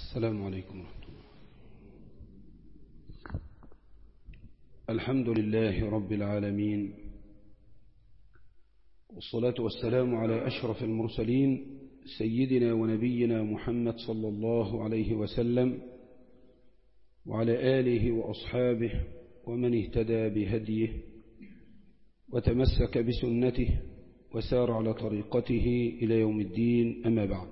السلام عليكم ورحمة الله الحمد لله رب العالمين والصلاة والسلام على أشرف المرسلين سيدنا ونبينا محمد صلى الله عليه وسلم وعلى آله وأصحابه ومن اهتدى بهديه وتمسك بسنته وسار على طريقته إلى يوم الدين أما بعد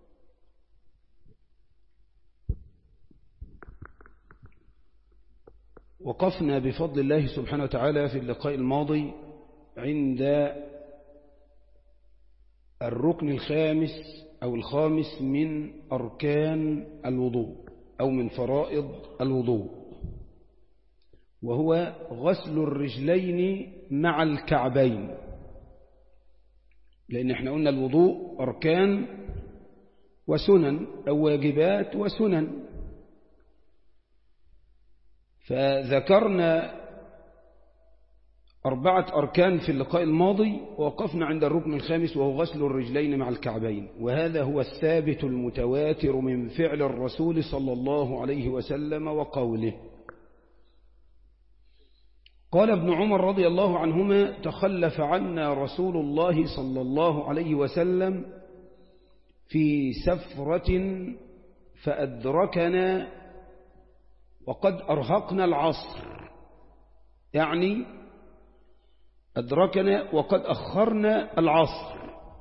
وقفنا بفضل الله سبحانه وتعالى في اللقاء الماضي عند الركن الخامس أو الخامس من أركان الوضوء أو من فرائض الوضوء وهو غسل الرجلين مع الكعبين لأن احنا قلنا الوضوء أركان وسنن أو واجبات وسنن فذكرنا أربعة أركان في اللقاء الماضي ووقفنا عند الركن الخامس وهو غسل الرجلين مع الكعبين وهذا هو الثابت المتواتر من فعل الرسول صلى الله عليه وسلم وقوله قال ابن عمر رضي الله عنهما تخلف عنا رسول الله صلى الله عليه وسلم في سفرة فأدركنا وقد أرهقنا العصر يعني أدركنا وقد أخرنا العصر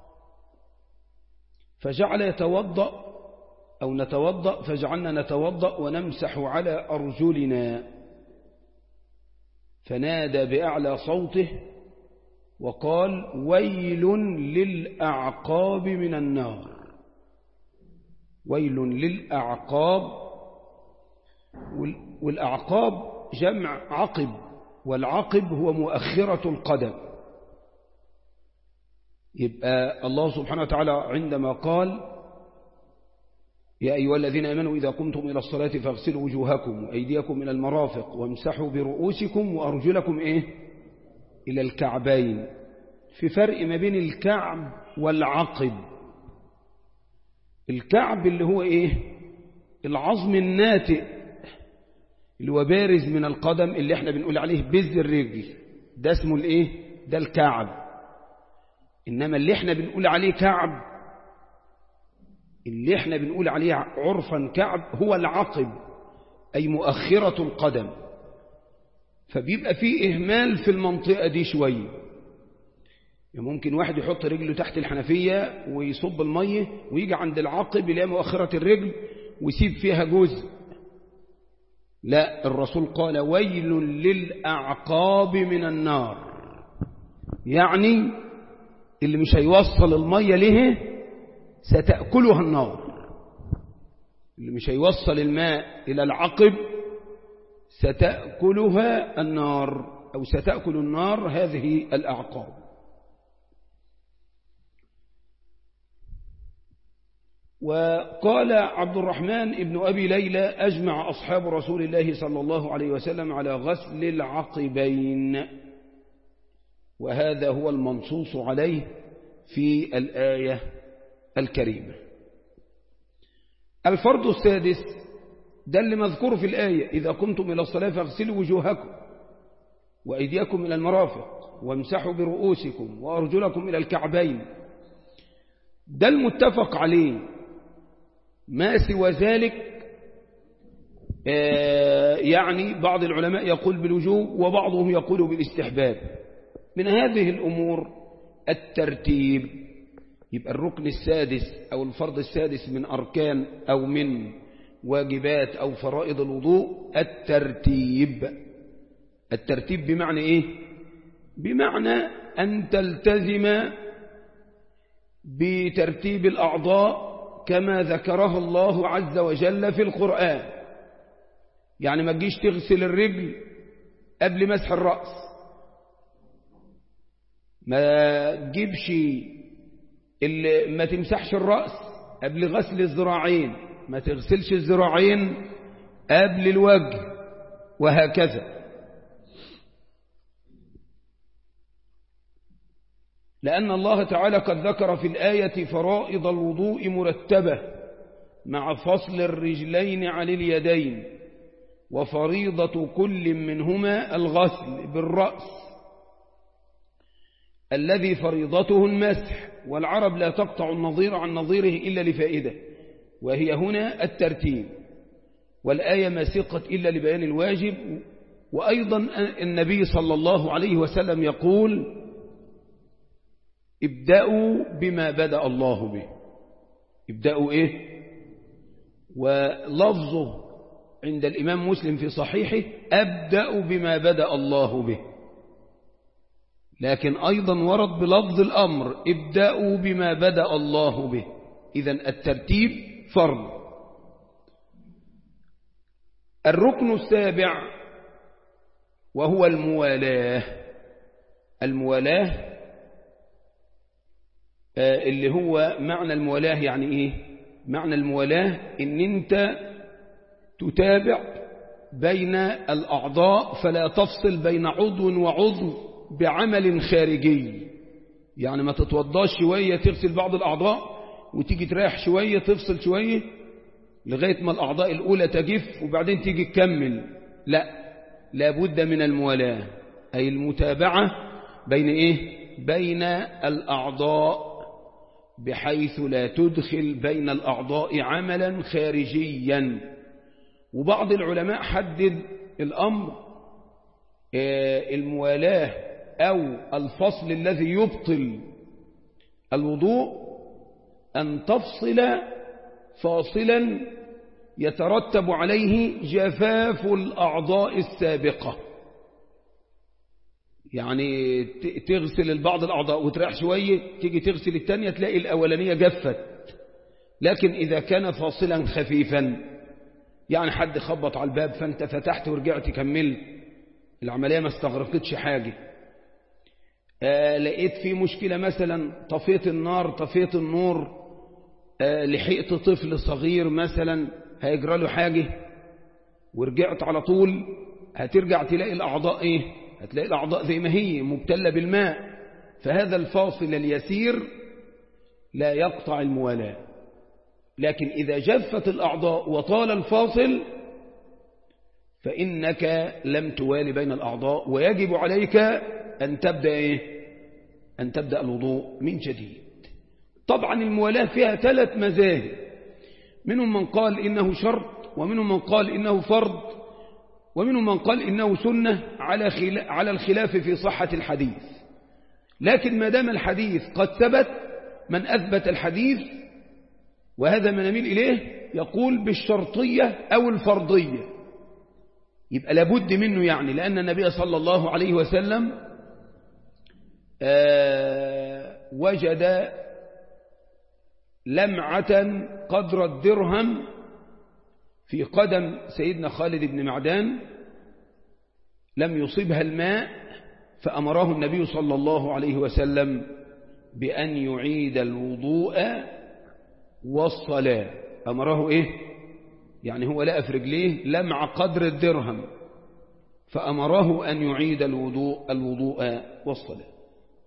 فجعل يتوضأ أو نتوضأ فجعلنا نتوضأ ونمسح على أرجلنا فنادى بأعلى صوته وقال ويل للأعقاب من النار ويل للأعقاب والأعقاب جمع عقب والعقب هو مؤخرة القدم يبقى الله سبحانه وتعالى عندما قال يا أيها الذين أمنوا إذا قمتم إلى الصلاة فاغسلوا وجوهكم وأيديكم إلى المرافق وامسحوا برؤوسكم وأرجلكم إيه إلى الكعبين في فرق ما بين الكعب والعقب الكعب اللي هو إيه العظم الناتئ اللي هو بارز من القدم اللي احنا بنقول عليه بز الرجل ده اسمه الايه ده الكعب انما اللي احنا بنقول عليه كعب اللي احنا بنقول عليه عرفا كعب هو العقب اي مؤخرة القدم فبيبقى فيه اهمال في المنطقة دي شوية يعني ممكن واحد يحط رجله تحت الحنفية ويصب المية ويجي عند العقب يلاقي مؤخرة الرجل ويسيب فيها جزء لا الرسول قال ويل للأعقاب من النار يعني اللي مش هيوصل المية له ستأكلها النار اللي مش هيوصل الماء إلى العقب ستأكلها النار أو ستأكل النار هذه الأعقاب وقال عبد الرحمن ابن أبي ليلى أجمع أصحاب رسول الله صلى الله عليه وسلم على غسل العقبين وهذا هو المنصوص عليه في الآية الكريمة الفرض السادس ده اللي مذكور في الآية إذا قمتم إلى الصلاة فاغسلوا وجوهكم وأيديكم إلى المرافق وامسحوا برؤوسكم وأرجلكم إلى الكعبين ده المتفق عليه ما سوى ذلك يعني بعض العلماء يقول بالوجوب وبعضهم يقول بالاستحباب من هذه الأمور الترتيب يبقى الركن السادس أو الفرض السادس من أركان أو من واجبات أو فرائض الوضوء الترتيب الترتيب بمعنى إيه بمعنى أن تلتزم بترتيب الأعضاء كما ذكره الله عز وجل في القرآن يعني ما تجيش تغسل الرجل قبل مسح الرأس ما تجيبش ما تمسحش الرأس قبل غسل الذراعين ما تغسلش الذراعين قبل الوجه وهكذا لأن الله تعالى قد ذكر في الآية فرائض الوضوء مرتبة مع فصل الرجلين عن اليدين وفريضة كل منهما الغسل بالرأس الذي فريضته المسح والعرب لا تقطع النظير عن نظيره إلا لفائدة وهي هنا الترتيب والآية ما سقت إلا لبيان الواجب وأيضا النبي صلى الله عليه وسلم يقول ابدأوا بما بدأ الله به ابدأوا إيه ولفظه عند الإمام مسلم في صحيحه أبدأ بما بدأ الله به لكن أيضا ورد بلفظ الأمر ابدأوا بما بدأ الله به إذا الترتيب فرض الركن السابع وهو الموالاة الموالاة اللي هو معنى الموالاة يعني إيه معنى الموالاة إن أنت تتابع بين الأعضاء فلا تفصل بين عضو وعضو بعمل خارجي يعني ما تتوضاش شوية تغسل بعض الأعضاء وتيجي تريح شوية تفصل شوية لغاية ما الأعضاء الأولى تجف وبعدين تيجي تكمل لا لابد من الموالاة أي المتابعة بين إيه بين الأعضاء بحيث لا تدخل بين الأعضاء عملا خارجيا وبعض العلماء حدد الأمر الموالاة أو الفصل الذي يبطل الوضوء أن تفصل فاصلا يترتب عليه جفاف الأعضاء السابقة يعني تغسل البعض الأعضاء وتريح شوية تيجي تغسل الثانية تلاقي الأولانية جفت لكن إذا كان فاصلا خفيفا يعني حد خبط على الباب فأنت فتحت ورجعت كملت العملية ما استغرقتش حاجة آه لقيت في مشكلة مثلا طفيت النار طفيت النور آه لحقت طفل صغير مثلا هيجرى له حاجة ورجعت على طول هترجع تلاقي الأعضاء إيه هتلاقي الأعضاء زي ما هي مبتلة بالماء فهذا الفاصل اليسير لا يقطع الموالاة لكن إذا جفت الأعضاء وطال الفاصل فإنك لم توالي بين الأعضاء ويجب عليك أن تبدأ إيه؟ أن تبدأ الوضوء من جديد طبعا الموالاة فيها ثلاث مذاهب منهم من قال إنه شرط ومنهم من قال إنه فرض ومنهم من قال إنه سنة على على الخلاف في صحة الحديث لكن ما دام الحديث قد ثبت من أثبت الحديث وهذا ما نميل إليه يقول بالشرطية أو الفرضية يبقى لابد منه يعني لأن النبي صلى الله عليه وسلم وجد لمعة قدر الدرهم في قدم سيدنا خالد بن معدان لم يصبها الماء فأمره النبي صلى الله عليه وسلم بأن يعيد الوضوء والصلاة أمره إيه يعني هو لقى في رجليه لمع قدر الدرهم فأمره أن يعيد الوضوء الوضوء والصلاة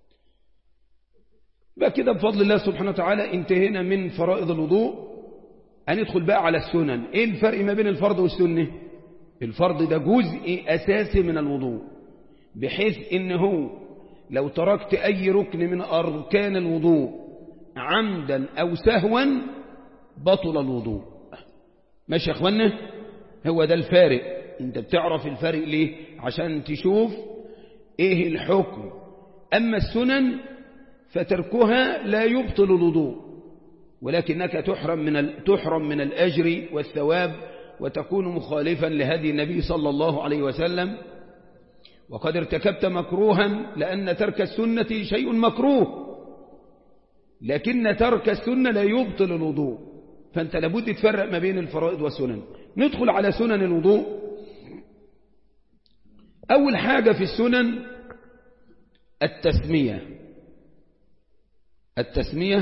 بقى كده بفضل الله سبحانه وتعالى انتهينا من فرائض الوضوء هندخل بقى على السنن ايه الفرق ما بين الفرض والسنة الفرض ده جزء أساسي من الوضوء بحيث ان هو لو تركت أي ركن من أركان الوضوء عمدا أو سهوا بطل الوضوء ماشي يا اخوانا هو ده الفارق انت بتعرف الفارق ليه عشان تشوف ايه الحكم اما السنن فتركها لا يبطل الوضوء ولكنك تحرم من تحرم من الاجر والثواب وتكون مخالفا لهدي النبي صلى الله عليه وسلم وقد ارتكبت مكروها لأن ترك السنة شيء مكروه لكن ترك السنة لا يبطل الوضوء فأنت لابد تفرق ما بين الفرائض والسنن ندخل على سنن الوضوء أول حاجة في السنن التسمية التسمية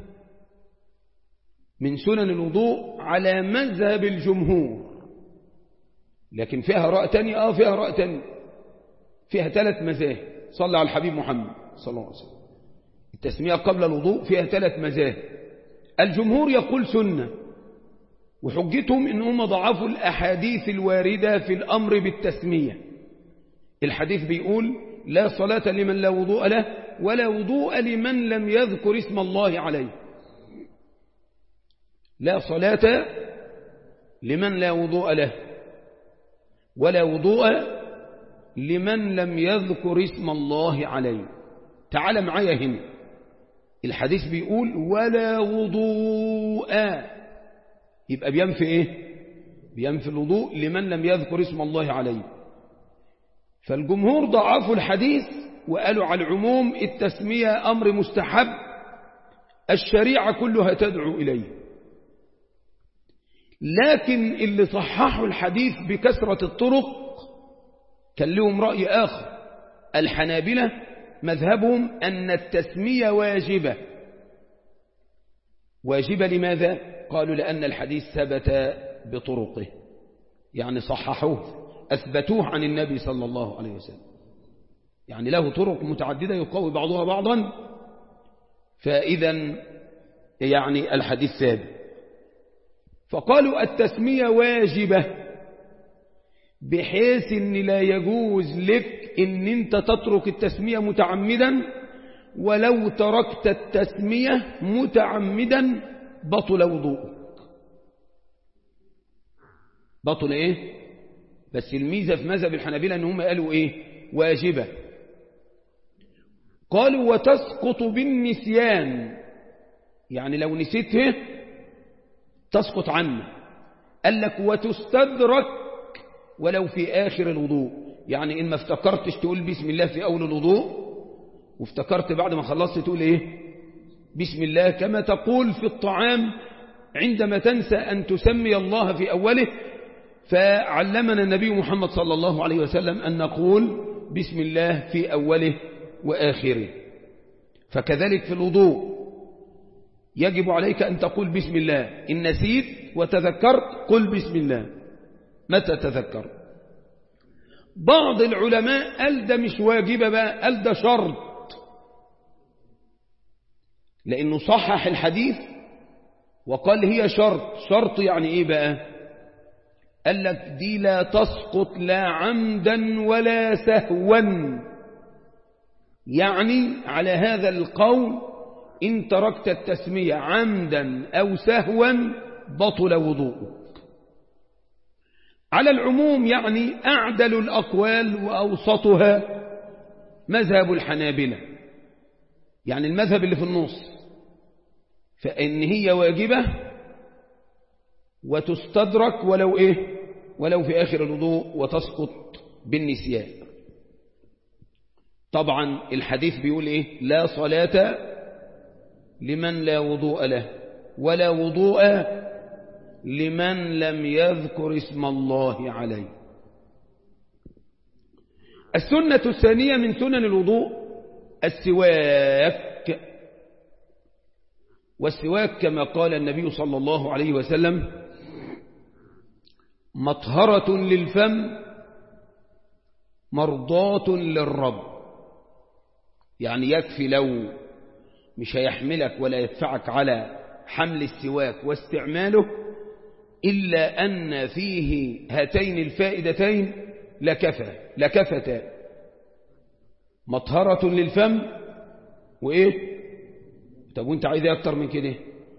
من سنن الوضوء على مذهب الجمهور لكن فيها رأي تاني آه فيها رأي تاني فيها ثلاث مذاهب صلى على الحبيب محمد صلى الله عليه وسلم التسمية قبل الوضوء فيها ثلاث مذاهب الجمهور يقول سنة وحجتهم إنهم ضعفوا الأحاديث الواردة في الأمر بالتسمية الحديث بيقول لا صلاة لمن لا وضوء له ولا وضوء لمن لم يذكر اسم الله عليه لا صلاة لمن لا وضوء له ولا وضوء لمن لم يذكر اسم الله عليه تعال معايا هنا الحديث بيقول ولا وضوء يبقى بينفي ايه بينفي الوضوء لمن لم يذكر اسم الله عليه فالجمهور ضعفوا الحديث وقالوا على العموم التسمية أمر مستحب الشريعة كلها تدعو إليه لكن اللي صححوا الحديث بكثرة الطرق كان لهم رأي آخر الحنابلة مذهبهم أن التسمية واجبة واجبة لماذا؟ قالوا لأن الحديث ثبت بطرقه يعني صححوه أثبتوه عن النبي صلى الله عليه وسلم يعني له طرق متعددة يقوي بعضها بعضا فإذا يعني الحديث ثابت فقالوا التسمية واجبة بحيث ان لا يجوز لك ان انت تترك التسمية متعمدا ولو تركت التسمية متعمدا بطل وضوءك بطل ايه بس الميزة في مذهب الحنابلة ان هم قالوا ايه واجبة قالوا وتسقط بالنسيان يعني لو نسيته تسقط عنه قال لك وتستدرك ولو في آخر الوضوء يعني إن ما افتكرتش تقول بسم الله في أول الوضوء وافتكرت بعد ما خلصت تقول إيه بسم الله كما تقول في الطعام عندما تنسى أن تسمي الله في أوله فعلمنا النبي محمد صلى الله عليه وسلم أن نقول بسم الله في أوله وآخره فكذلك في الوضوء يجب عليك أن تقول بسم الله إن نسيت وتذكرت قل بسم الله متى تذكر بعض العلماء قال ده مش واجبة بقى قال ده شرط لأنه صحح الحديث وقال هي شرط شرط يعني إيه بقى قال لك دي لا تسقط لا عمدا ولا سهوا يعني على هذا القول إن تركت التسمية عمدا أو سهوا بطل وضوءك على العموم يعني أعدل الأقوال وأوسطها مذهب الحنابلة يعني المذهب اللي في النص فإن هي واجبة وتستدرك ولو إيه ولو في آخر الوضوء وتسقط بالنسيان طبعا الحديث بيقول إيه لا صلاة لمن لا وضوء له ولا وضوء لمن لم يذكر اسم الله عليه السنة الثانية من سنن الوضوء السواك والسواك كما قال النبي صلى الله عليه وسلم مطهرة للفم مرضاة للرب يعني يكفي لو مش هيحملك ولا يدفعك على حمل السواك واستعماله إلا أن فيه هاتين الفائدتين لكفى لكفتا مطهرة للفم وإيه طب وانت عايز أكتر من كده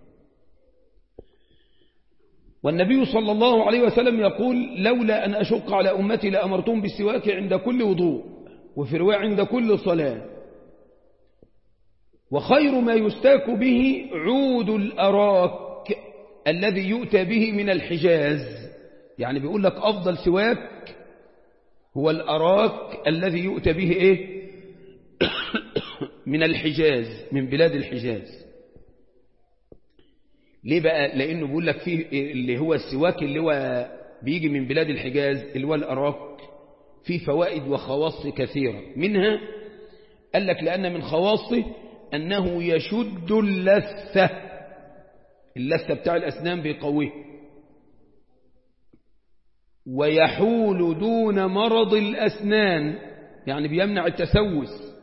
والنبي صلى الله عليه وسلم يقول لولا أن أشق على أمتي لأمرتهم بالسواك عند كل وضوء وفي رواية عند كل صلاة وخير ما يستاك به عود الأراك الذي يؤتى به من الحجاز يعني بيقول لك أفضل سواك هو الأراك الذي يؤتى به إيه من الحجاز من بلاد الحجاز ليه بقى لأنه بيقول لك فيه اللي هو السواك اللي هو بيجي من بلاد الحجاز اللي هو الأراك فيه فوائد وخواص كثيرة منها قال لك لأن من خواصه أنه يشد اللثة اللثة بتاع الأسنان بيقويه ويحول دون مرض الأسنان يعني بيمنع التسوس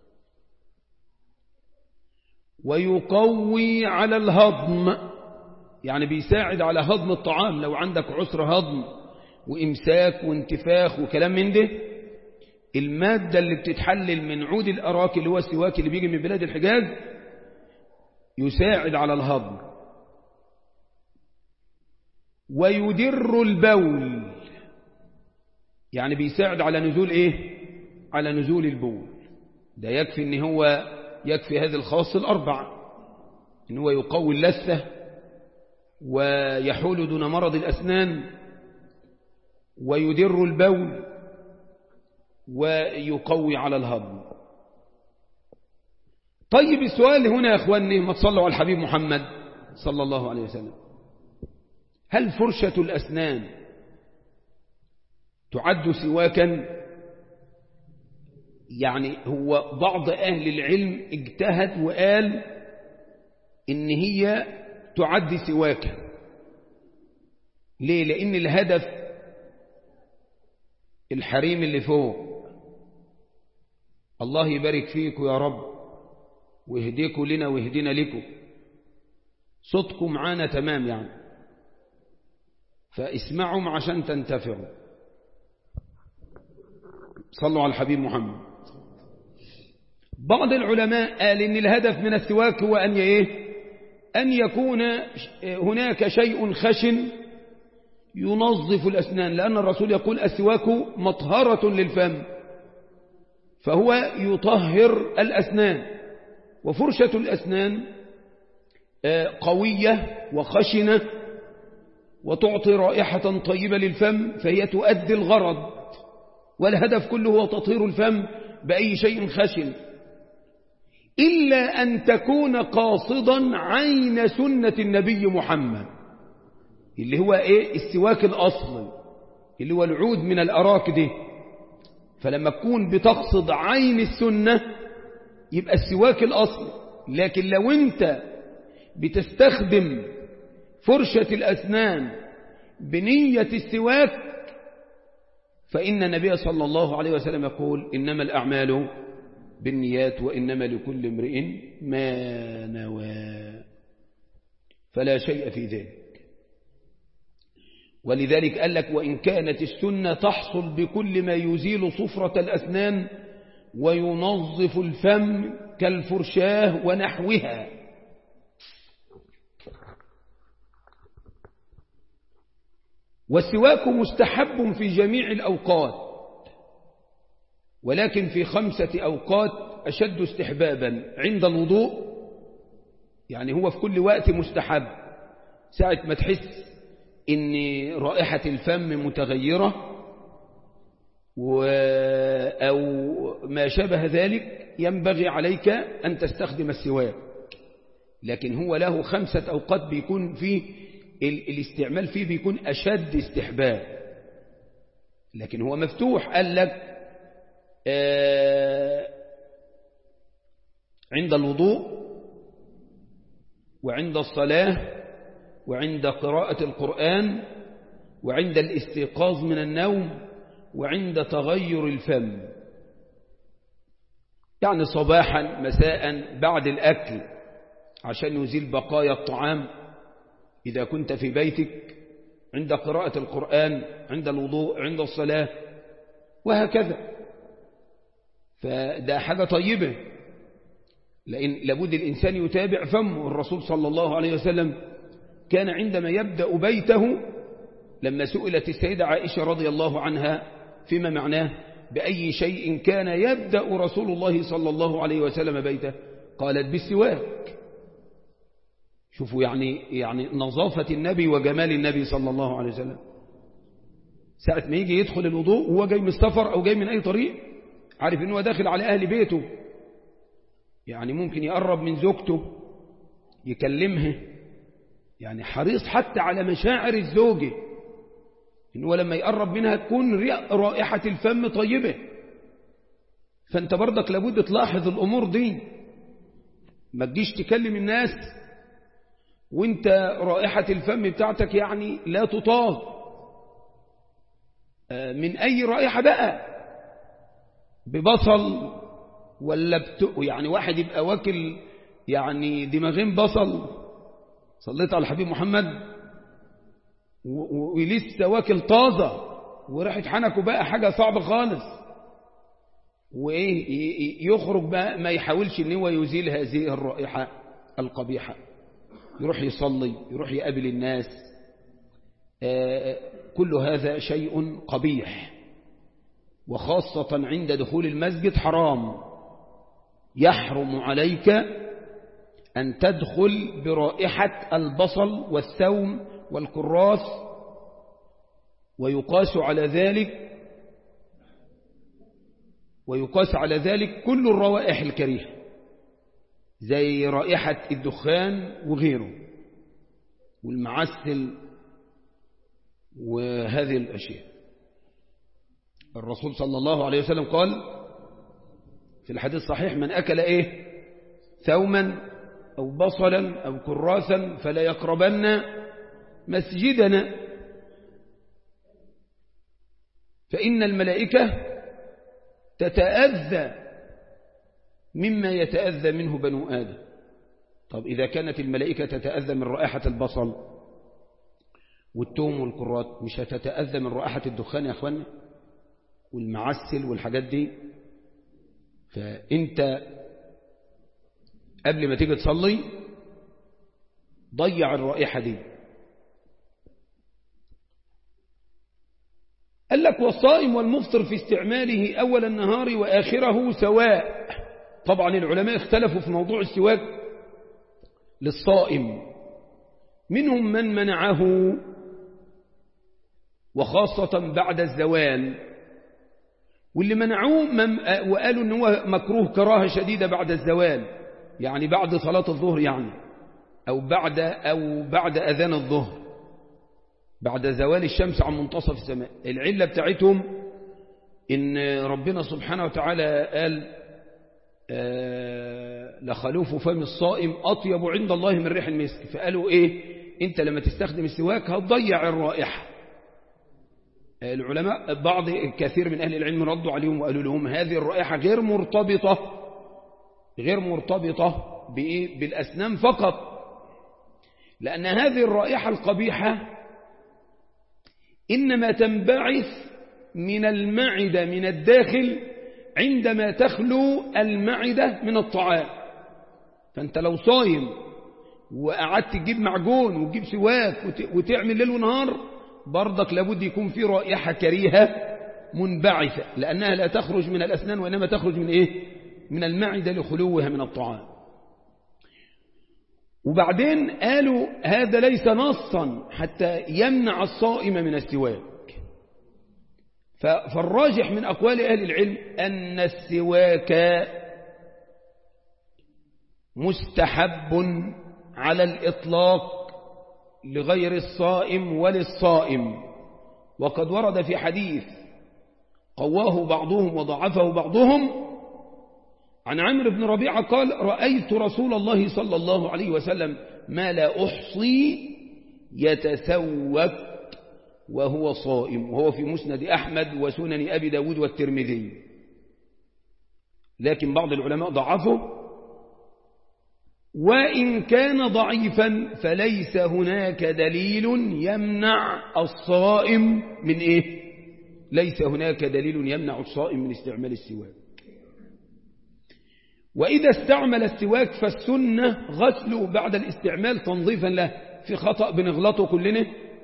ويقوي على الهضم يعني بيساعد على هضم الطعام لو عندك عسر هضم وإمساك وانتفاخ وكلام من ده المادة اللي بتتحلل من عود الأراك اللي هو السواك اللي بيجي من بلاد الحجاز يساعد على الهضم ويدر البول يعني بيساعد على نزول ايه على نزول البول ده يكفي ان هو يكفي هذه الخواص الاربع ان هو يقوي اللثة ويحول دون مرض الاسنان ويدر البول ويقوي على الهضم طيب السؤال هنا يا اخواني ما تصلوا على الحبيب محمد صلى الله عليه وسلم هل فرشة الأسنان تعد سواكا يعني هو بعض أهل العلم اجتهد وقال إن هي تعد سواكا ليه لأن الهدف الحريم اللي فوق الله يبارك فيكم يا رب ويهديكم لنا ويهدينا لكم صوتكم معانا تمام يعني فاسمعوا عشان تنتفعوا صلوا على الحبيب محمد بعض العلماء قال ان الهدف من السواك هو ان ايه ان يكون هناك شيء خشن ينظف الاسنان لان الرسول يقول السواك مطهرة للفم فهو يطهر الاسنان وفرشة الاسنان قوية وخشنة وتعطي رائحة طيبة للفم فهي تؤدي الغرض والهدف كله هو تطهير الفم بأي شيء خشن إلا أن تكون قاصدا عين سنة النبي محمد اللي هو إيه السواك الأصل اللي هو العود من الأراك دي فلما تكون بتقصد عين السنة يبقى السواك الأصل لكن لو أنت بتستخدم فرشة الأسنان بنية السواك فإن النبي صلى الله عليه وسلم يقول إنما الأعمال بالنيات وإنما لكل امرئ ما نوى فلا شيء في ذلك ولذلك قال لك وإن كانت السنة تحصل بكل ما يزيل صفرة الأسنان وينظف الفم كالفرشاه ونحوها والسواك مستحب في جميع الأوقات ولكن في خمسة أوقات أشد استحبابا عند الوضوء يعني هو في كل وقت مستحب ساعة ما تحس إن رائحة الفم متغيرة أو ما شابه ذلك ينبغي عليك أن تستخدم السواك لكن هو له خمسة أوقات بيكون فيه الاستعمال فيه بيكون أشد استحباب لكن هو مفتوح قال لك آه عند الوضوء وعند الصلاة وعند قراءة القرآن وعند الاستيقاظ من النوم وعند تغير الفم يعني صباحا مساء بعد الأكل عشان يزيل بقايا الطعام إذا كنت في بيتك عند قراءة القرآن عند الوضوء عند الصلاة وهكذا فده حاجة طيبة لأن لابد الإنسان يتابع فمه الرسول صلى الله عليه وسلم كان عندما يبدأ بيته لما سئلت السيدة عائشة رضي الله عنها فيما معناه بأي شيء كان يبدأ رسول الله صلى الله عليه وسلم بيته قالت بالسواك شوفوا يعني يعني نظافة النبي وجمال النبي صلى الله عليه وسلم ساعة ما يجي يدخل الوضوء وهو جاي من السفر أو جاي من أي طريق عارف إنه داخل على أهل بيته يعني ممكن يقرب من زوجته يكلمها يعني حريص حتى على مشاعر الزوجة إنه لما يقرب منها تكون رائحة الفم طيبة فأنت برضك لابد تلاحظ الأمور دي ما تجيش تكلم الناس وانت رائحة الفم بتاعتك يعني لا تطاق من أي رائحة بقى ببصل ولا بتق يعني واحد يبقى واكل يعني دماغين بصل صليت على الحبيب محمد ولسه واكل طازة وريحة حنكه بقى حاجة صعبة خالص وإيه يخرج بقى ما يحاولش ان هو يزيل هذه الرائحة القبيحة يروح يصلي يروح يقابل الناس كل هذا شيء قبيح وخاصة عند دخول المسجد حرام يحرم عليك أن تدخل برائحة البصل والثوم والكراث ويقاس على ذلك ويقاس على ذلك كل الروائح الكريهة زي رائحة الدخان وغيره والمعسل وهذه الأشياء الرسول صلى الله عليه وسلم قال في الحديث الصحيح من أكل إيه ثوما أو بصلا أو كراثا فلا يقربن مسجدنا فإن الملائكة تتأذى مما يتأذى منه بنو آدم طب إذا كانت الملائكة تتأذى من رائحة البصل والتوم والكرات مش هتتأذى من رائحة الدخان يا أخوانا والمعسل والحاجات دي فأنت قبل ما تيجي تصلي ضيع الرائحة دي قال لك والصائم والمفطر في استعماله أول النهار وآخره سواء طبعا العلماء اختلفوا في موضوع السواك للصائم منهم من منعه وخاصة بعد الزوال واللي منعوه وقالوا ان هو مكروه كراهة شديدة بعد الزوال يعني بعد صلاة الظهر يعني أو بعد أو بعد أذان الظهر بعد زوال الشمس عن منتصف السماء العلة بتاعتهم إن ربنا سبحانه وتعالى قال آه لخلوف فم الصائم أطيب عند الله من ريح المسك فقالوا إيه أنت لما تستخدم السواك هتضيع الرائحة العلماء بعض كثير من أهل العلم ردوا عليهم وقالوا لهم هذه الرائحة غير مرتبطة غير مرتبطة بإيه؟ بالأسنان فقط لأن هذه الرائحة القبيحة إنما تنبعث من المعدة من الداخل عندما تخلو المعدة من الطعام فأنت لو صايم وقعدت تجيب معجون وتجيب سواك وتعمل ليل ونهار برضك لابد يكون في رائحة كريهة منبعثة لأنها لا تخرج من الأسنان وإنما تخرج من إيه؟ من المعدة لخلوها من الطعام وبعدين قالوا هذا ليس نصا حتى يمنع الصائم من السواك فالراجح من أقوال أهل العلم أن السواك مستحب على الإطلاق لغير الصائم وللصائم وقد ورد في حديث قواه بعضهم وضعفه بعضهم عن عمرو بن ربيعة قال رأيت رسول الله صلى الله عليه وسلم ما لا أحصي يتسوك وهو صائم وهو في مسند أحمد وسنن أبي داود والترمذي لكن بعض العلماء ضعفه وإن كان ضعيفا فليس هناك دليل يمنع الصائم من إيه ليس هناك دليل يمنع الصائم من استعمال السواك وإذا استعمل السواك فالسنة غسله بعد الاستعمال تنظيفا له في خطأ بنغلطه كلنا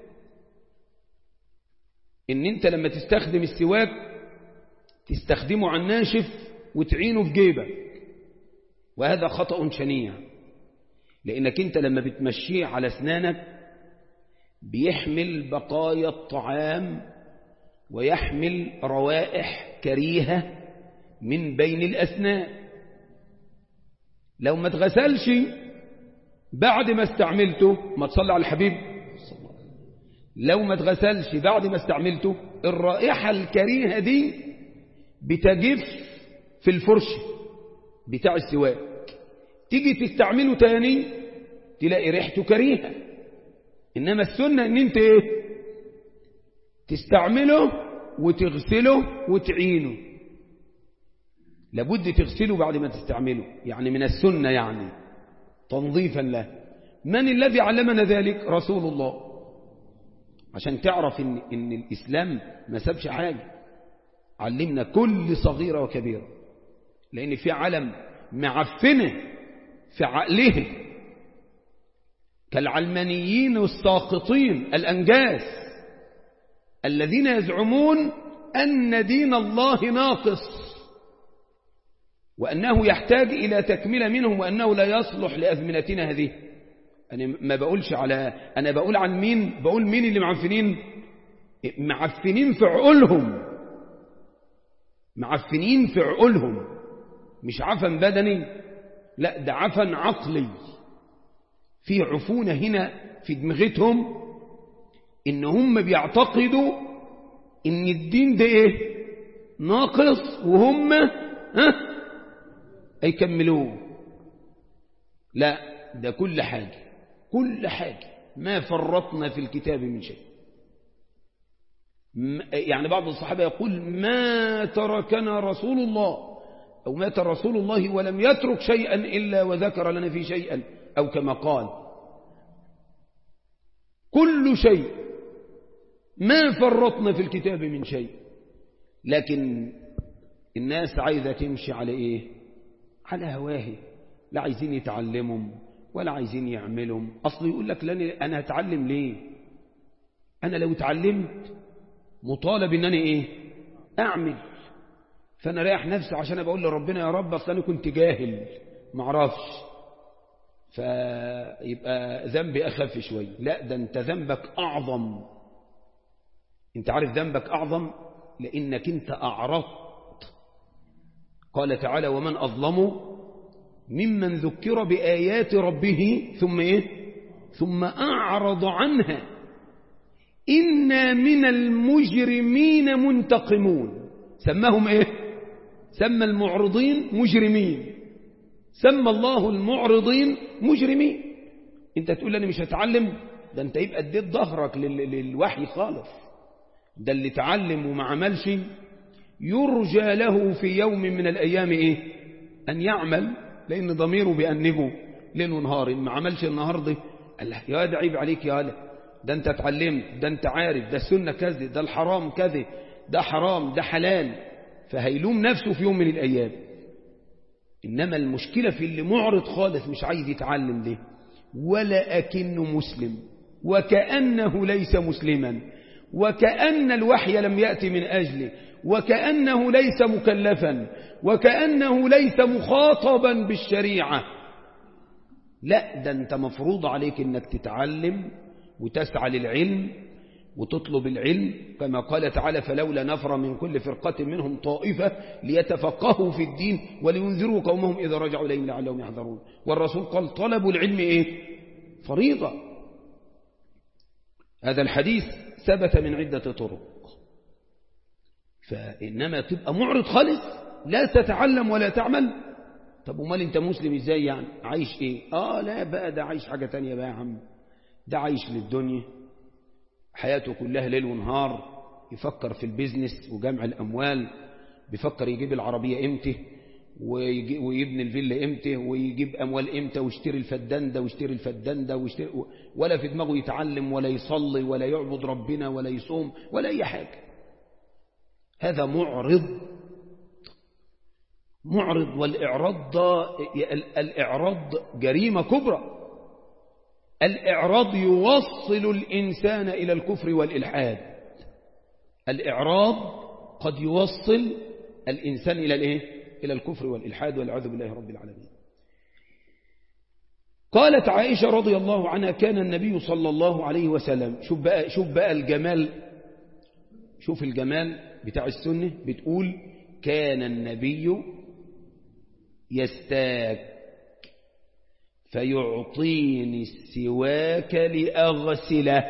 إن أنت لما تستخدم السواك تستخدمه على الناشف وتعينه في جيبك وهذا خطأ شنيع لأنك أنت لما بتمشيه على أسنانك بيحمل بقايا الطعام ويحمل روائح كريهة من بين الأسنان لو ما تغسلش بعد ما استعملته ما تصلي على الحبيب لو ما تغسلش بعد ما استعملته الرائحة الكريهة دي بتجف في الفرش بتاع السواك تيجي تستعمله تاني تلاقي ريحته كريهة إنما السنة إن أنت إيه تستعمله وتغسله وتعينه لابد تغسله بعد ما تستعمله يعني من السنة يعني تنظيفا له من الذي علمنا ذلك رسول الله عشان تعرف إن, إن الإسلام ما سابش حاجة علمنا كل صغيرة وكبيرة لأن في علم معفنة في عقله كالعلمانيين الساقطين الأنجاس الذين يزعمون أن دين الله ناقص وأنه يحتاج إلى تكملة منهم وأنه لا يصلح لأزمنتنا هذه أنا ما بقولش على أنا بقول عن مين بقول مين اللي معفنين معفنين في عقولهم معفنين في عقولهم مش عفن بدني لا ده عفن عقلي في عفونة هنا في دماغتهم إن هم بيعتقدوا إن الدين ده إيه ناقص وهم ها هيكملوه لا ده كل حاجة كل حاجة ما فرطنا في الكتاب من شيء يعني بعض الصحابة يقول ما تركنا رسول الله أو مات رسول الله ولم يترك شيئا إلا وذكر لنا في شيئا أو كما قال كل شيء ما فرطنا في الكتاب من شيء لكن الناس عايزة تمشي على إيه على هواه لا عايزين يتعلمهم ولا عايزين يعملهم أصل يقول لك لن أنا هتعلم ليه أنا لو اتعلمت مطالب إن أنا إيه أعمل فأنا رايح نفسي عشان أبقول لربنا يا رب أصل أنا كنت جاهل معرفش فيبقى ذنبي أخف شوي لا ده أنت ذنبك أعظم أنت عارف ذنبك أعظم لأنك أنت أعرضت قال تعالى ومن أظلم ممن ذكر بآيات ربه ثم إيه ثم أعرض عنها إنا من المجرمين منتقمون سماهم إيه سمى المعرضين مجرمين سمى الله المعرضين مجرمين انت تقول انا مش هتعلم ده انت يبقى اديت ظهرك للوحي خالص ده اللي اتعلم وما عملش يرجى له في يوم من الايام ايه ان يعمل لان ضميره بيأنبه ليل ونهار ما عملش النهارده قال له يا ده عيب عليك يا هلا ده انت اتعلمت ده انت عارف ده السنه كذا ده الحرام كذا ده حرام ده حلال فهيلوم نفسه في يوم من الايام إنما المشكلة في اللي معرض خالص مش عايز يتعلم ده ولا أكنه مسلم وكأنه ليس مسلما وكأن الوحي لم يأتي من أجله وكأنه ليس مكلفا وكأنه ليس مخاطبا بالشريعة لا ده أنت مفروض عليك أنك تتعلم وتسعى للعلم وتطلب العلم كما قال تعالى فلولا نفر من كل فرقة منهم طائفة ليتفقهوا في الدين ولينذروا قومهم إذا رجعوا إليهم لعلهم يحذرون والرسول قال طلب العلم إيه فريضة هذا الحديث ثبت من عدة طرق فإنما تبقى معرض خالص لا تتعلم ولا تعمل طب ومال انت مسلم ازاي يعني عايش ايه اه لا بقى ده عايش حاجة تانية بقى يا عم ده عايش للدنيا حياته كلها ليل ونهار يفكر في البيزنس وجمع الأموال بيفكر يجيب العربية امتى ويبني الفيلا امتى ويجيب أموال امتى ويشتري الفدان ده ويشتري الفدان ده ويشتري ولا في دماغه يتعلم ولا يصلي ولا يعبد ربنا ولا يصوم ولا أي حاجة هذا معرض معرض والإعراض ده الإعراض جريمة كبرى الإعراض يوصل الإنسان إلى الكفر والإلحاد الإعراض قد يوصل الإنسان إلى الإيه؟ إلى الكفر والإلحاد والعياذ بالله رب العالمين قالت عائشة رضي الله عنها كان النبي صلى الله عليه وسلم شوف بقى, شوف بقى الجمال شوف الجمال بتاع السنة بتقول كان النبي يستاك فيعطيني السواك لأغسله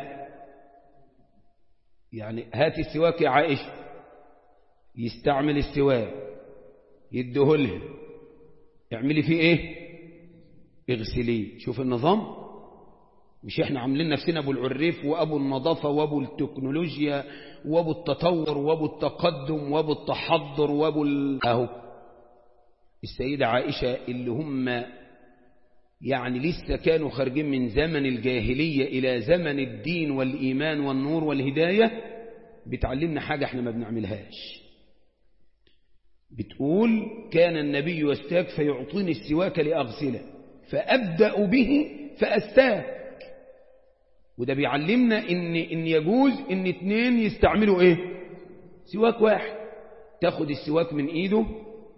يعني هات السواك يا عائشة يستعمل السواك يدهلها اعملي فيه ايه اغسليه شوف النظام مش احنا عاملين نفسنا ابو العريف وابو النظافة وابو التكنولوجيا وابو التطور وابو التقدم وابو التحضر وابو ال... اهو السيدة عائشة اللي هم يعني لسه كانوا خارجين من زمن الجاهلية إلى زمن الدين والإيمان والنور والهداية بتعلمنا حاجة احنا ما بنعملهاش بتقول كان النبي يستاك فيعطيني السواك لأغسله فأبدأ به فأستاك وده بيعلمنا إن, إن يجوز إن اتنين يستعملوا إيه سواك واحد تاخد السواك من إيده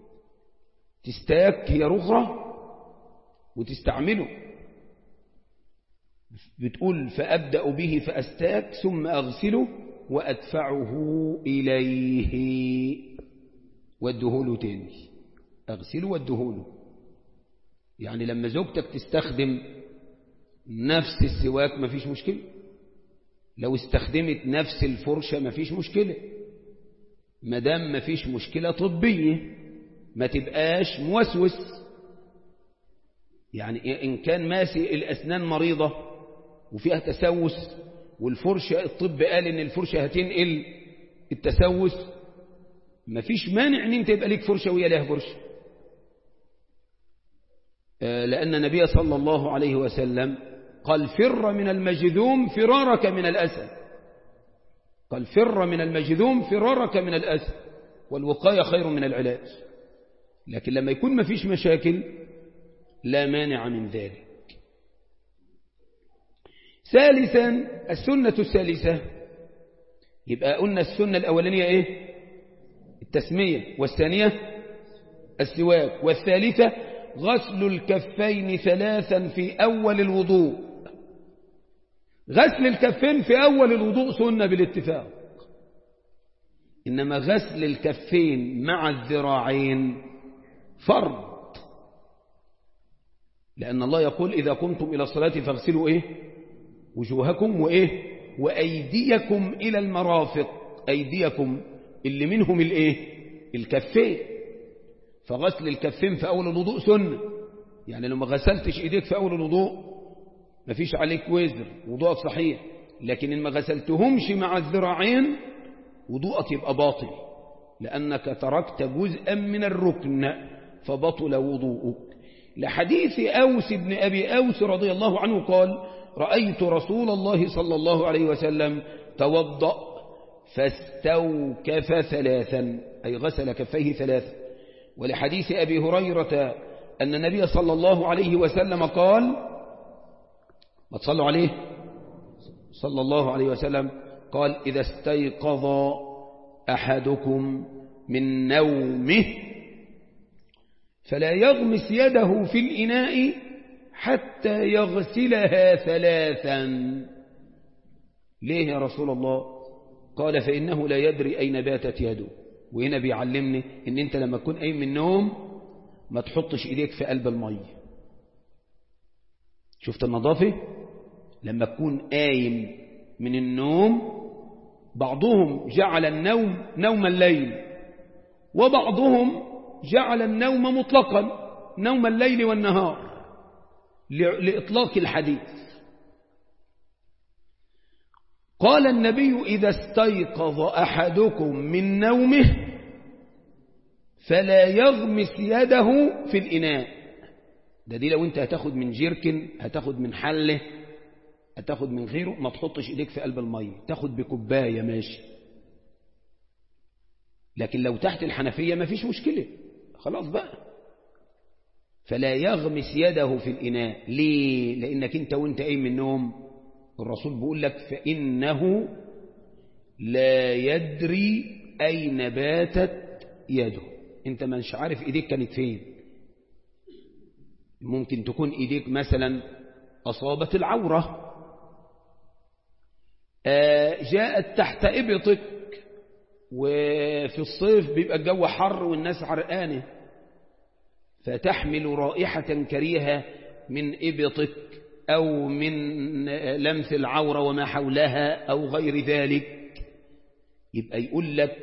تستاك هي رخرة وتستعمله بتقول فأبدأ به فأستاك ثم أغسله وأدفعه إليه والدهول تاني أغسله والدهول يعني لما زوجتك تستخدم نفس السواك ما فيش مشكلة لو استخدمت نفس الفرشة ما فيش مشكلة مدام ما فيش مشكلة طبية ما تبقاش موسوس يعني إن كان ماسي الأسنان مريضة وفيها تسوس والفرشة الطب قال إن الفرشة هتنقل التسوس مفيش مانع إن أنت يبقى ليك فرشة وهي لها فرشة لأن النبي صلى الله عليه وسلم قال فر من المجذوم فرارك من الأسد قال فر من المجذوم فرارك من الأسد والوقاية خير من العلاج لكن لما يكون ما فيش مشاكل لا مانع من ذلك ثالثا السنة الثالثة يبقى قلنا السنة الأولانية إيه التسمية والثانية السواك والثالثة غسل الكفين ثلاثا في أول الوضوء غسل الكفين في أول الوضوء سنة بالاتفاق إنما غسل الكفين مع الذراعين فرض لأن الله يقول إذا قمتم إلى الصلاة فاغسلوا إيه وجوهكم وإيه وأيديكم إلى المرافق أيديكم اللي منهم الإيه الكفين فغسل الكفين في أول الوضوء سنة يعني لو ما غسلتش إيديك في أول الوضوء ما فيش عليك وزر وضوءك صحيح لكن إن ما غسلتهمش مع الذراعين وضوءك يبقى باطل لأنك تركت جزءا من الركن فبطل وضوءك لحديث أوس بن أبي أوس رضي الله عنه قال رأيت رسول الله صلى الله عليه وسلم توضأ فاستوكف ثلاثا أي غسل كفيه ثلاثا ولحديث أبي هريرة أن النبي صلى الله عليه وسلم قال ما تصلوا عليه صلى الله عليه وسلم قال إذا استيقظ أحدكم من نومه فلا يغمس يده في الإناء حتى يغسلها ثلاثا ليه يا رسول الله قال فإنه لا يدري أين باتت يده وهنا بيعلمني ان انت لما تكون قايم من النوم ما تحطش ايديك في قلب المية شفت النظافة لما تكون قايم من النوم بعضهم جعل النوم نوم الليل وبعضهم جعل النوم مطلقا نوم الليل والنهار لإطلاق الحديث قال النبي إذا استيقظ أحدكم من نومه فلا يغمس يده في الإناء ده دي لو انت هتاخد من جيركن هتاخد من حله هتاخد من غيره ما تحطش ايديك في قلب المية تاخد بكوباية ماشي لكن لو تحت الحنفية ما فيش مشكلة خلاص بقى فلا يغمس يده في الإناء ليه لأنك انت وانت قايم من النوم الرسول بيقول لك فإنه لا يدري أين باتت يده انت مش عارف ايديك كانت فين ممكن تكون ايديك مثلا أصابت العورة جاءت تحت إبطك وفي الصيف بيبقى الجو حر والناس عرقانة فتحمل رائحة كريهة من إبطك أو من لمس العورة وما حولها أو غير ذلك يبقى يقول لك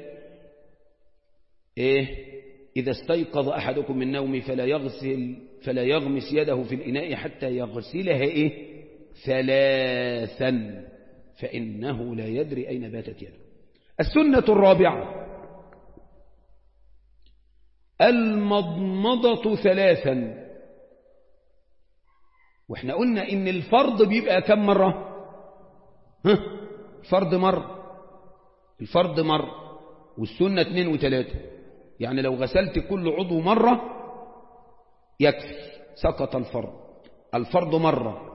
إيه إذا استيقظ أحدكم من نومه فلا يغسل فلا يغمس يده في الإناء حتى يغسلها إيه ثلاثا فإنه لا يدري أين باتت يده السنة الرابعة المضمضة ثلاثا واحنا قلنا ان الفرض بيبقى كم مرة ها الفرض مرة الفرض مرة والسنة اتنين وتلاتة يعني لو غسلت كل عضو مرة يكفي سقط الفرض الفرض مرة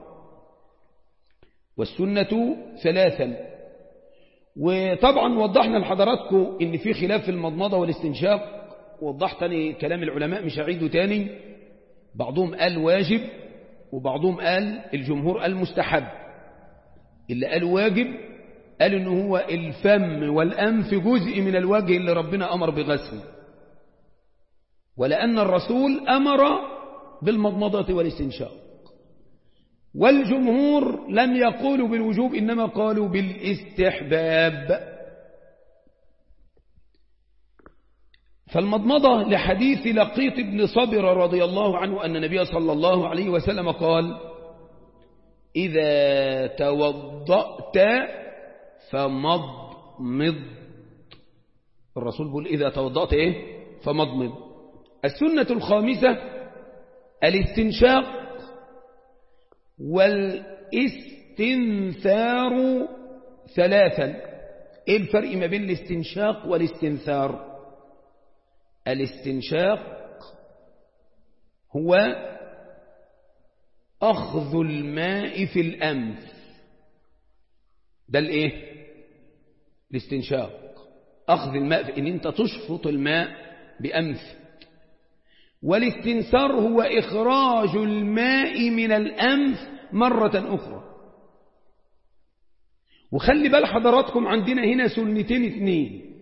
والسنة ثلاثا وطبعا وضحنا لحضراتكم ان في خلاف في المضمضة والاستنشاق وضحت تاني كلام العلماء مش هعيده تاني بعضهم قال واجب وبعضهم قال الجمهور قال مستحب اللي قال واجب قال ان هو الفم والأنف جزء من الوجه اللي ربنا أمر بغسله ولأن الرسول أمر بالمضمضة والاستنشاق والجمهور لم يقولوا بالوجوب إنما قالوا بالاستحباب فالمضمضة لحديث لقيط بن صبر رضي الله عنه أن النبي صلى الله عليه وسلم قال إذا توضأت فمضمض الرسول بيقول إذا توضأت إيه فمضمض السنة الخامسة الاستنشاق والاستنثار ثلاثا ايه الفرق ما بين الاستنشاق والاستنثار الاستنشاق هو أخذ الماء في الأنف ده الايه الاستنشاق أخذ الماء إن أنت تشفط الماء بأنفك والاستنثار هو إخراج الماء من الأنف مرة أخرى وخلي بال حضراتكم عندنا هنا سنتين اثنين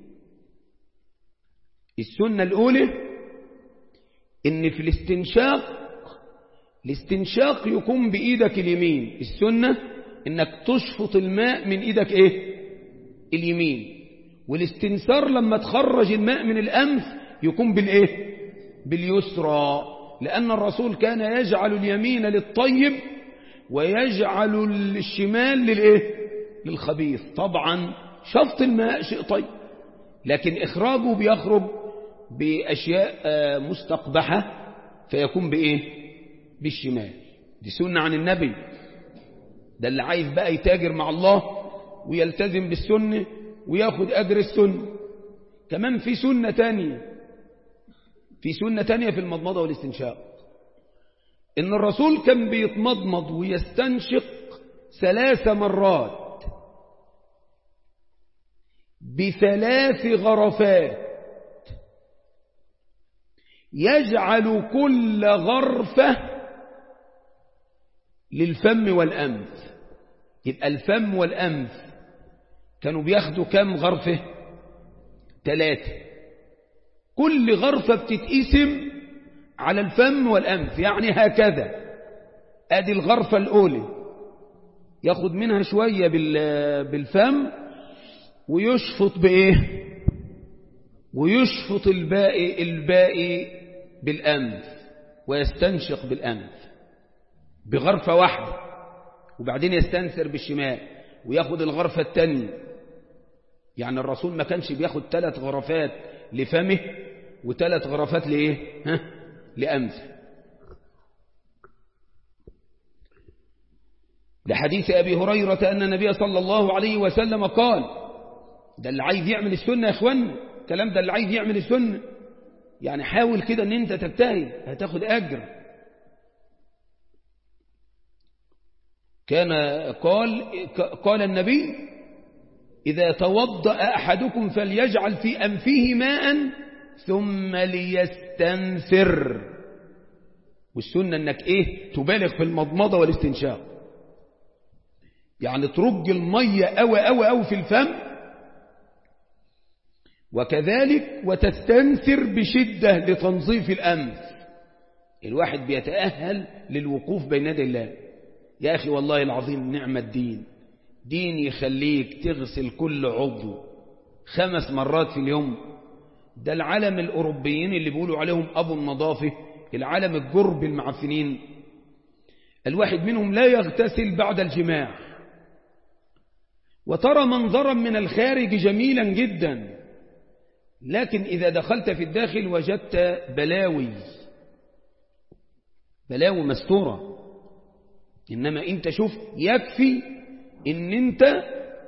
السنة الأولى إن في الاستنشاق الاستنشاق يكون بإيدك اليمين السنة إنك تشفط الماء من إيدك إيه اليمين والاستنثار لما تخرج الماء من الأنف يكون بالإيه باليسرى لأن الرسول كان يجعل اليمين للطيب ويجعل الشمال للإيه للخبيث طبعا شفط الماء شيء طيب لكن إخراجه بيخرج بأشياء مستقبحة فيكون بإيه بالشمال دي سنة عن النبي ده اللي عايز بقى يتاجر مع الله ويلتزم بالسنة وياخد أجر السنة كمان في سنة تانية في سنة تانية في المضمضة والاستنشاق إن الرسول كان بيتمضمض ويستنشق ثلاث مرات بثلاث غرفات يجعل كل غرفة للفم والأنف يبقى الفم والأنف كانوا بياخدوا كم غرفة ثلاثة كل غرفة بتتقسم على الفم والأنف يعني هكذا ادي الغرفة الأولى ياخد منها شوية بالفم ويشفط بإيه ويشفط الباقي الباقي بالأنف ويستنشق بالأنف بغرفة واحدة وبعدين يستنثر بالشمال وياخد الغرفة الثانية يعني الرسول ما كانش بياخد ثلاث غرفات لفمه وثلاث غرفات لإيه ها لأنفه لحديث أبي هريرة أن النبي صلى الله عليه وسلم قال ده اللي عايز يعمل السنة يا اخوان الكلام ده اللي عايز يعمل السنة يعني حاول كده ان انت تجتهد هتاخد اجر كان قال قال النبي إذا توضأ أحدكم فليجعل في أنفه ماء ثم ليستنثر والسنة انك ايه تبالغ في المضمضة والاستنشاق يعني ترج المية أوي أوي أوي في الفم وكذلك وتستنثر بشدة لتنظيف الأنف الواحد بيتأهل للوقوف بين يدي الله يا أخي والله العظيم نعمة الدين دين يخليك تغسل كل عضو خمس مرات في اليوم ده العالم الأوروبيين اللي بيقولوا عليهم أبو النظافة العالم الجرب المعفنين الواحد منهم لا يغتسل بعد الجماع وترى منظرا من الخارج جميلا جدا لكن إذا دخلت في الداخل وجدت بلاوي بلاوي مستورة إنما أنت شوف يكفي إن أنت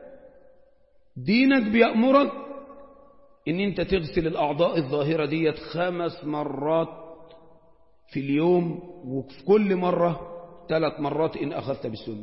دينك بيأمرك إن أنت تغسل الأعضاء الظاهرة ديت خمس مرات في اليوم وفي كل مرة ثلاث مرات إن أخذت بالسنة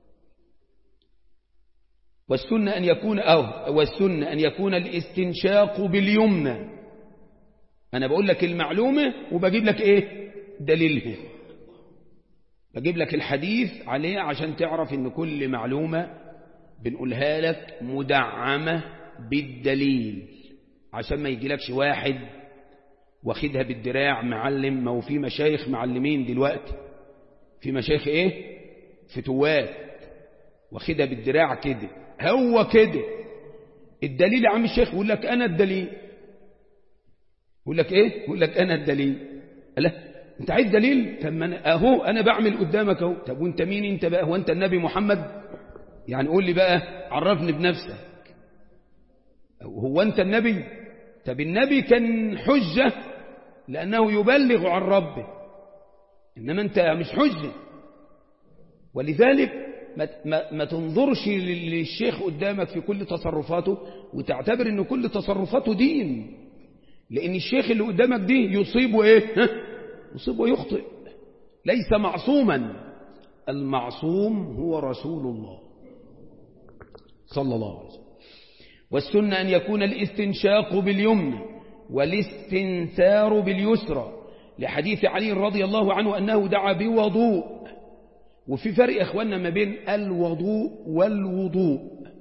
والسنة أن يكون أو والسنة أن يكون الاستنشاق باليمنى أنا بقول لك المعلومة وبجيب لك إيه دليلها بجيب لك الحديث عليه عشان تعرف إن كل معلومة بنقولها لك مدعمة بالدليل عشان ما يجيلكش واحد واخدها بالدراع معلم ما هو في مشايخ معلمين دلوقتي في مشايخ ايه فتوات واخدها بالدراع كده هو كده الدليل يا عم الشيخ يقول لك انا الدليل يقول لك ايه يقول لك انا الدليل لا انت عايز دليل طب ما انا اهو انا بعمل قدامك اهو طب وانت مين انت بقى هو انت النبي محمد يعني قول لي بقى عرفني بنفسك هو انت النبي طب النبي كان حجة لأنه يبلغ عن ربه إنما أنت مش حجة ولذلك ما, ما, ما تنظرش للشيخ قدامك في كل تصرفاته وتعتبر أن كل تصرفاته دين لأن الشيخ اللي قدامك دي يصيب إيه ها؟ يصيب ويخطئ ليس معصوما المعصوم هو رسول الله صلى الله عليه وسلم والسنة أن يكون الاستنشاق باليمنى والاستنثار باليسرى لحديث علي رضي الله عنه أنه دعا بوضوء وفي فرق أخواننا ما بين الوضوء والوضوء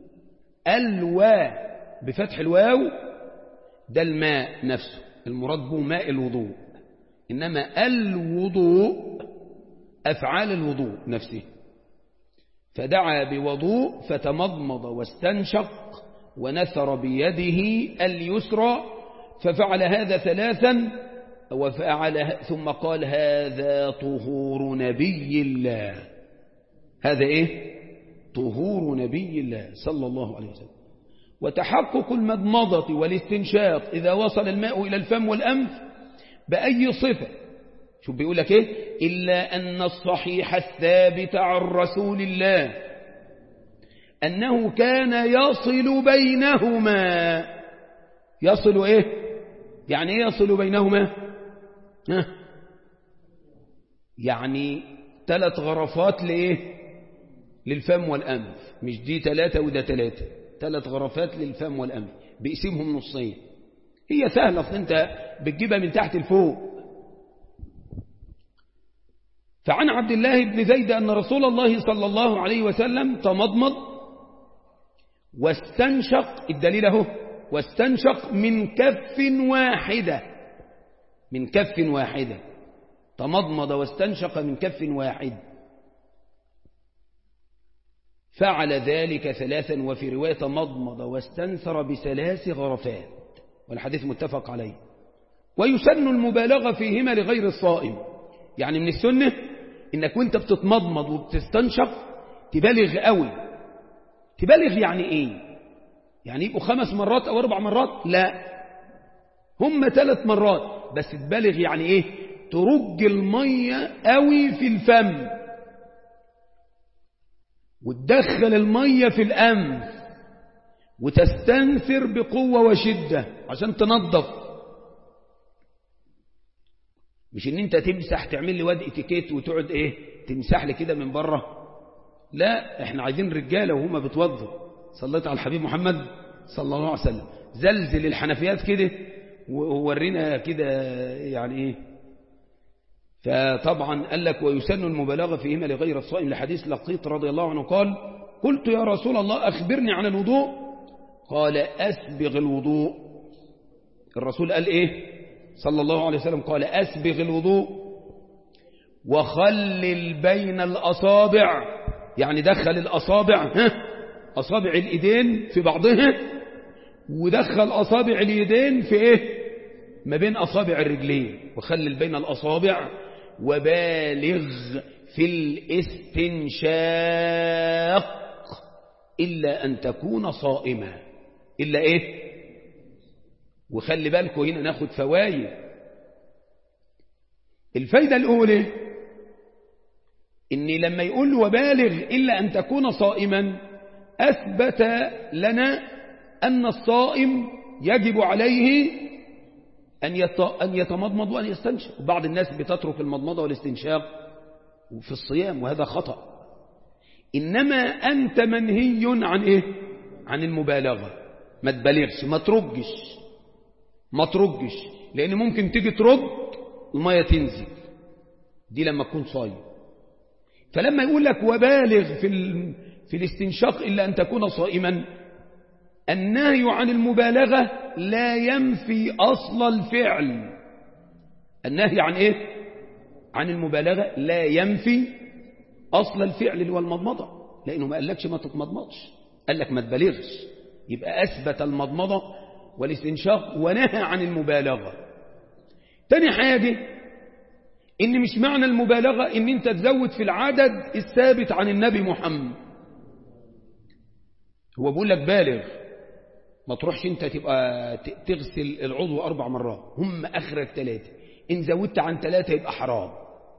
الوا بفتح الواو ده الماء نفسه المراد به ماء الوضوء إنما الوضوء أفعال الوضوء نفسه فدعا بوضوء فتمضمض واستنشق ونثر بيده اليسرى ففعل هذا ثلاثا وفعل ثم قال هذا طهور نبي الله هذا ايه طهور نبي الله صلى الله عليه وسلم وتحقق المضمضة والاستنشاق إذا وصل الماء إلى الفم والأنف بأي صفة شو بيقول لك ايه إلا أن الصحيح الثابت عن رسول الله أنه كان يصل بينهما يصل إيه يعني إيه يصل بينهما ها؟ يعني ثلاث غرفات لإيه للفم والأنف مش دي ثلاثة وده ثلاثة ثلاث غرفات للفم والأنف بيقسمهم نصين هي سهلة أصل أنت بتجيبها من تحت لفوق فعن عبد الله بن زيد أن رسول الله صلى الله عليه وسلم تمضمض واستنشق الدليل اهو واستنشق من كف واحدة من كف واحدة تمضمض واستنشق من كف واحد فعل ذلك ثلاثا وفي رواية تمضمض واستنثر بثلاث غرفات والحديث متفق عليه ويسن المبالغة فيهما لغير الصائم يعني من السنة انك وانت بتتمضمض وبتستنشق تبالغ قوي تبالغ يعني ايه يعني يبقوا خمس مرات او اربع مرات لا هم ثلاث مرات بس تبالغ يعني ايه ترج المية قوي في الفم وتدخل المية في الأنف وتستنثر بقوة وشدة عشان تنظف مش ان انت تمسح تعمل لي واد اتيكيت وتقعد ايه تمسح لي كده من بره لا احنا عايزين رجاله وهم بتوضوا صليت على الحبيب محمد صلى الله عليه وسلم زلزل الحنفيات كده وورينا كده يعني ايه فطبعا قال لك ويسن المبالغه فيهما لغير الصائم لحديث لقيط رضي الله عنه قال قلت يا رسول الله اخبرني عن الوضوء قال اسبغ الوضوء الرسول قال ايه صلى الله عليه وسلم قال اسبغ الوضوء وخلل بين الاصابع يعني دخل الأصابع ها أصابع الإيدين في بعضها ودخل أصابع اليدين في إيه ما بين أصابع الرجلين وخلل بين الأصابع وبالغ في الاستنشاق إلا أن تكون صائما إلا إيه وخلي بالكم هنا ناخد فوايد الفايدة الأولى إن لما يقول وبالغ إلا أن تكون صائما أثبت لنا أن الصائم يجب عليه أن أن يتمضمض وأن يستنشق بعض الناس بتترك المضمضة والاستنشاق في الصيام وهذا خطأ إنما أنت منهي عن إيه عن المبالغة ما تبالغش ما ترجش ما ترجش لأن ممكن تيجي ترج المية تنزل دي لما تكون صايم فلما يقول لك وبالغ في في الاستنشاق إلا أن تكون صائما النهي عن المبالغة لا ينفي أصل الفعل النهي عن إيه عن المبالغة لا ينفي أصل الفعل اللي هو المضمضة لأنه ما قالكش ما تتمضمضش قال لك ما تبالغش يبقى أثبت المضمضة والاستنشاق ونهى عن المبالغة تاني حاجة إن مش معنى المبالغة إن أنت تزود في العدد الثابت عن النبي محمد هو بيقول لك بالغ ما تروحش انت تبقى تغسل العضو أربع مرات هم أخرك ثلاثة إن زودت عن ثلاثة يبقى حرام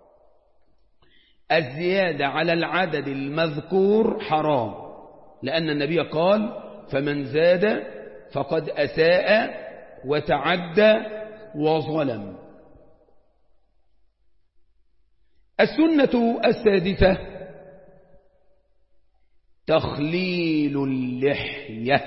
الزيادة على العدد المذكور حرام لأن النبي قال فمن زاد فقد أساء وتعدى وظلم السنة السادسة تخليل اللحية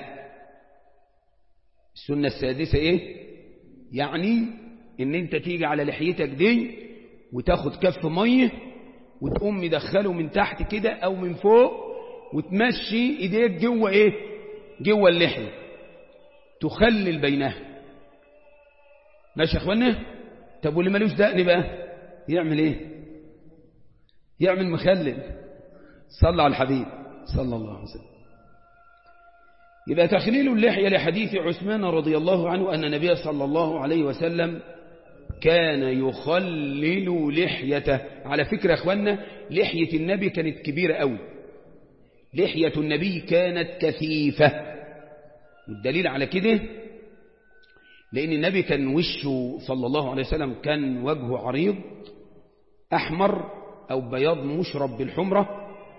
السنة السادسة ايه يعني ان انت تيجي على لحيتك دي وتاخد كف مية وتقوم مدخله من تحت كده او من فوق وتمشي ايديك جوه ايه جوه اللحية تخلل بينها ماشي يا اخوانا طب واللي ملوش دقن بقى يعمل ايه يعمل مخلل صلى على الحبيب صلى الله عليه وسلم يبقى تخليل اللحية لحديث عثمان رضي الله عنه أن النبي صلى الله عليه وسلم كان يخلل لحيته على فكرة يا أخوانا لحية النبي كانت كبيرة قوي لحية النبي كانت كثيفة والدليل على كده لأن النبي كان وشه صلى الله عليه وسلم كان وجهه عريض أحمر أو بياض مشرب بالحمرة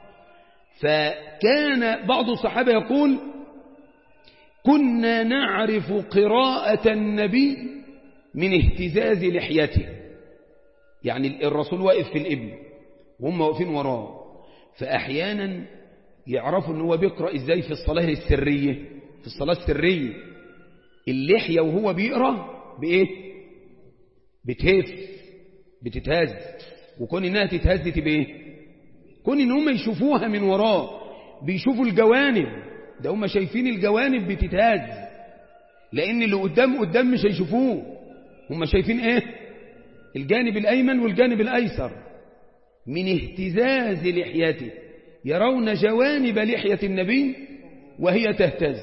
فكان بعض الصحابة يقول كنا نعرف قراءة النبي من اهتزاز لحيته يعني الرسول واقف في الإبن وهم واقفين وراه فأحيانا يعرفوا ان هو بيقرأ ازاي في الصلاة السرية في الصلاة السرية اللحية وهو بيقرأ بإيه بتهف بتتهز وكون انها تتهز تبقى ايه كون ان هم يشوفوها من وراه بيشوفوا الجوانب ده هم شايفين الجوانب بتتهز لان اللي قدام قدام مش هيشوفوه هم شايفين ايه الجانب الايمن والجانب الايسر من اهتزاز لحيته يرون جوانب لحية النبي وهي تهتز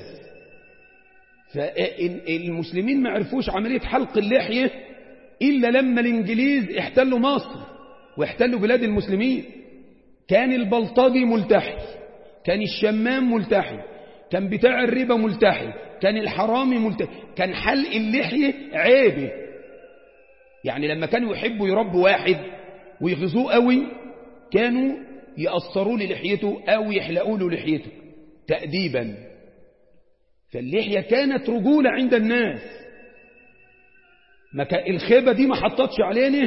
فالمسلمين ما عرفوش عملية حلق اللحية إلا لما الإنجليز احتلوا مصر واحتلوا بلاد المسلمين كان البلطجي ملتحي كان الشمام ملتحي كان بتاع الربا ملتحي كان الحرامي ملتحي كان حلق اللحية عيبه يعني لما كانوا يحبوا يربوا واحد ويغزوه قوي كانوا يقصروا له لحيته أو يحلقوا له لحيته تأديبا فاللحية كانت رجولة عند الناس ما كان الخيبة دي ما حطتش علينا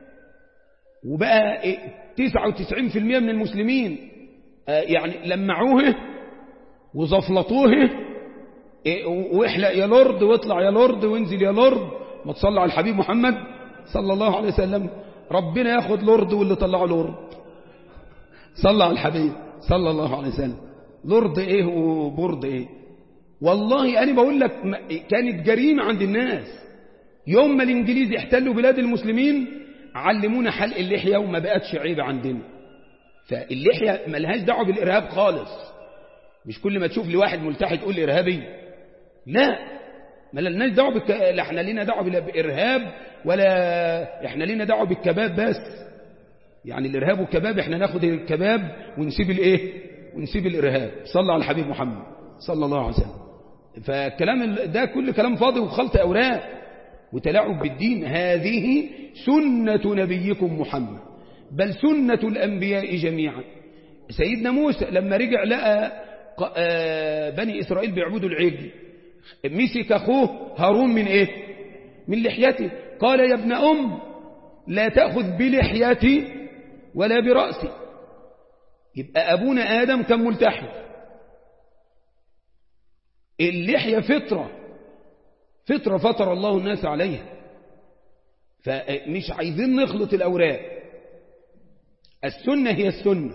وبقى 99% من المسلمين يعني لمعوه وزفلطوه واحلق يا لورد واطلع يا لورد وانزل يا لورد ما تصلى على الحبيب محمد صلى الله عليه وسلم ربنا ياخد لورد واللي طلعه لورد صلى على الحبيب صلى الله عليه وسلم لورد ايه وبرد ايه والله انا بقول لك كانت جريمة عند الناس يوم ما الانجليز احتلوا بلاد المسلمين علمونا حلق اللحية وما بقتش عيبة عندنا فاللحية ملهاش دعوة بالإرهاب خالص مش كل ما تشوف لي واحد ملتحي تقول لي إرهابي لا ما لناش دعوة بالك... لا احنا لينا دعوة بالإرهاب ولا احنا لينا دعوة بالكباب بس يعني الإرهاب والكباب احنا ناخد الكباب ونسيب الايه ونسيب الإرهاب صلى على الحبيب محمد صلى الله عليه وسلم فالكلام ده كل كلام فاضي وخلط أوراق وتلاعب بالدين هذه سنة نبيكم محمد بل سنة الأنبياء جميعا سيدنا موسى لما رجع لقى بني إسرائيل بيعبدوا العجل مسك أخوه هارون من إيه من لحيته قال يا ابن أم لا تأخذ بلحيتي ولا برأسي يبقى أبونا آدم كان ملتحي اللحية فطرة فطرة فطر الله الناس عليها فمش عايزين نخلط الأوراق السنة هي السنة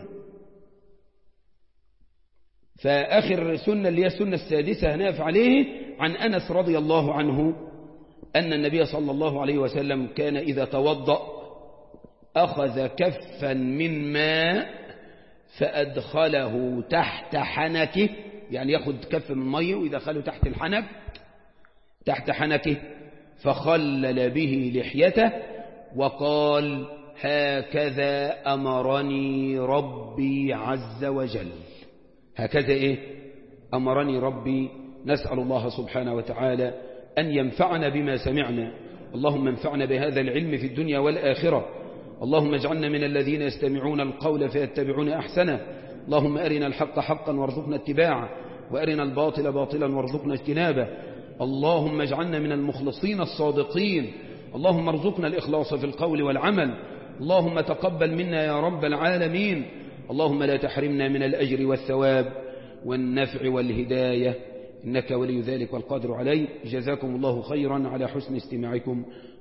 فآخر سنة اللي هي السنة السادسة هنقف عليه عن أنس رضي الله عنه أن النبي صلى الله عليه وسلم كان إذا توضأ أخذ كفا من ماء فأدخله تحت حنكه يعني ياخد كف من مية ويدخله تحت الحنك تحت حنكه فخلل به لحيته وقال هكذا أمرني ربي عز وجل هكذا إيه أمرني ربي نسأل الله سبحانه وتعالى أن ينفعنا بما سمعنا اللهم انفعنا بهذا العلم في الدنيا والآخرة اللهم اجعلنا من الذين يستمعون القول فيتبعون أحسنه اللهم أرنا الحق حقا وارزقنا اتباعه وأرنا الباطل باطلا وارزقنا اجتنابه اللهم اجعلنا من المخلصين الصادقين اللهم ارزقنا الإخلاص في القول والعمل اللهم تقبل منا يا رب العالمين اللهم لا تحرمنا من الأجر والثواب والنفع والهداية إنك ولي ذلك والقادر عليه جزاكم الله خيرا على حسن استماعكم